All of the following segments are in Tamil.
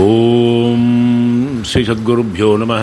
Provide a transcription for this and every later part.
ஓம் ஸ்ரீ சத்குருப்பியோ நம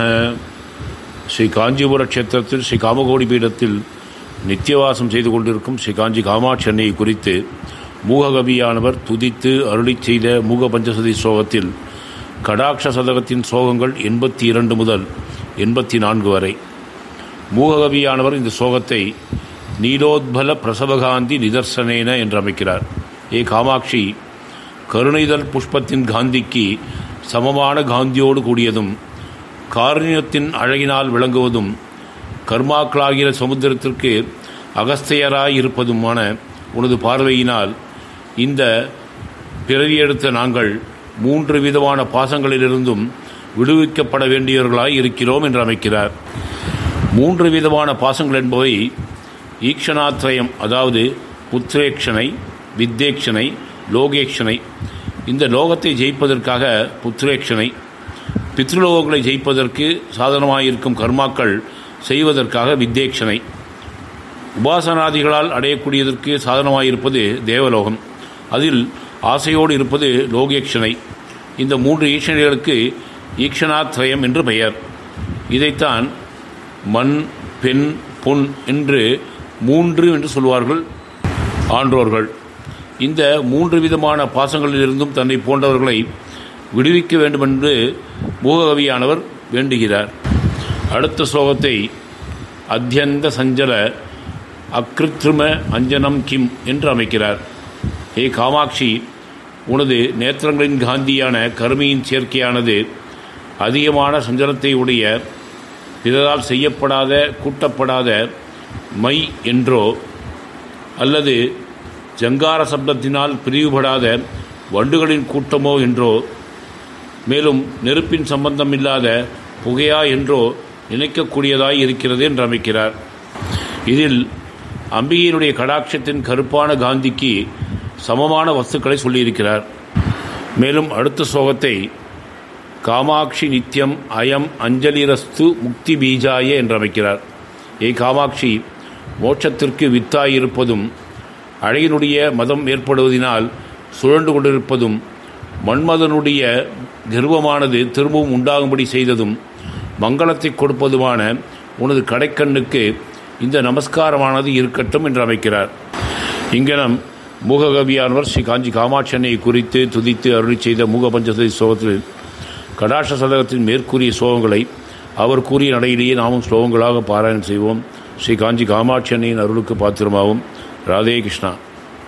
ஸ்ரீ காஞ்சிபுர க்ஷேத்திரத்தில் ஸ்ரீ காமகோடி பீடத்தில் நித்தியவாசம் செய்து கொண்டிருக்கும் ஸ்ரீ காஞ்சி காமாட்சி அன்னையை குறித்து மூககவியானவர் துதித்து அருளிச் செய்த மூக பஞ்சசதி ஸ்லோகத்தில் கடாட்ச சதகத்தின் ஸ்லோகங்கள் எண்பத்தி இரண்டு முதல் எண்பத்தி நான்கு வரை மூககவியானவர் இந்த ஸ்லோகத்தை நீலோத்பல பிரசவகாந்தி நிதர்சனேன என்று அமைக்கிறார் ஏ காமாட்சி கருணைதல் புஷ்பத்தின் காந்திக்கு சமமான காந்தியோடு கூடியதும் காருண்யத்தின் அழகினால் விளங்குவதும் கர்மாக்களாகிற சமுத்திரத்திற்கு அகஸ்தையராய் இருப்பதுமான உனது பார்வையினால் இந்த பிறவியெடுத்த நாங்கள் மூன்று விதமான பாசங்களிலிருந்தும் விடுவிக்கப்பட வேண்டியவர்களாய் இருக்கிறோம் என்று அமைக்கிறார் மூன்று விதமான பாசங்கள் என்பவை ஈக்ஷணாத்ரயம் அதாவது புத்திரேக்ஷனை வித்தேக்ஷனை லோகேக்ஷனை இந்த லோகத்தை ஜெயிப்பதற்காக புத்திரேக்ஷனை பித்ருலோகங்களை ஜெயிப்பதற்கு சாதனமாயிருக்கும் கர்மாக்கள் செய்வதற்காக வித்தேக்ஷனை உபாசனாதிகளால் அடையக்கூடியதற்கு சாதனமாயிருப்பது தேவலோகம் அதில் ஆசையோடு இருப்பது லோகேக்ஷனை இந்த மூன்று ஈக்ஷணைகளுக்கு ஈக்ஷணாத்ரயம் என்று பெயர் இதைத்தான் மண் பெண் பொன் என்று மூன்று என்று சொல்வார்கள் ஆன்றோர்கள் இந்த மூன்று விதமான பாசங்களிலிருந்தும் தன்னை போன்றவர்களை விடுவிக்க வேண்டுமென்று மூககவியானவர் வேண்டுகிறார் அடுத்த ஸ்லோகத்தை அத்தியந்த சஞ்சல அக்ருத்ரும அஞ்சனம் கிம் என்று அமைக்கிறார் ஏ காமாட்சி உனது நேத்திரங்களின் காந்தியான கருமையின் சேர்க்கையானது அதிகமான சஞ்சலத்தை உடைய பிறரால் செய்யப்படாத கூட்டப்படாத மை என்றோ அல்லது ஜங்கார சப்தத்தினால் பிரிவுபடாத வண்டுகளின் கூட்டமோ என்றோ மேலும் நெருப்பின் சம்பந்தம் இல்லாத புகையா என்றோ நினைக்கக்கூடியதாய் இருக்கிறது என்று அமைக்கிறார் இதில் அம்பிகையினுடைய கடாட்சத்தின் கருப்பான காந்திக்கு சமமான வஸ்துக்களை சொல்லியிருக்கிறார் மேலும் அடுத்த ஸ்லோகத்தை காமாட்சி நித்தியம் அயம் அஞ்சலிரஸ்து முக்தி பீஜாய என்று அமைக்கிறார் ஏ காமாட்சி மோட்சத்திற்கு வித்தாயிருப்பதும் அழகினுடைய மதம் ஏற்படுவதனால் சுழண்டு கொண்டிருப்பதும் மன்மதனுடைய கர்வமானது திரும்பவும் உண்டாகும்படி செய்ததும் மங்களத்தை கொடுப்பதுமான உனது கடைக்கண்ணுக்கு இந்த நமஸ்காரமானது இருக்கட்டும் என்று அமைக்கிறார் இங்கனம் மூககவியானவர் ஸ்ரீ காஞ்சி காமாட்சனை குறித்து துதித்து அருளி செய்த மூக பஞ்சசதி ஸ்லோகத்தில் கடாட்ச சதகத்தின் மேற்கூறிய ஸ்லோகங்களை அவர் கூறிய நடையிலேயே நாமும் ஸ்லோகங்களாக பாராயணம் செய்வோம் ஸ்ரீ காஞ்சி காமாட்சி அன்னையின் அருளுக்கு பாத்திரமாகும் ராதே கிருஷ்ணா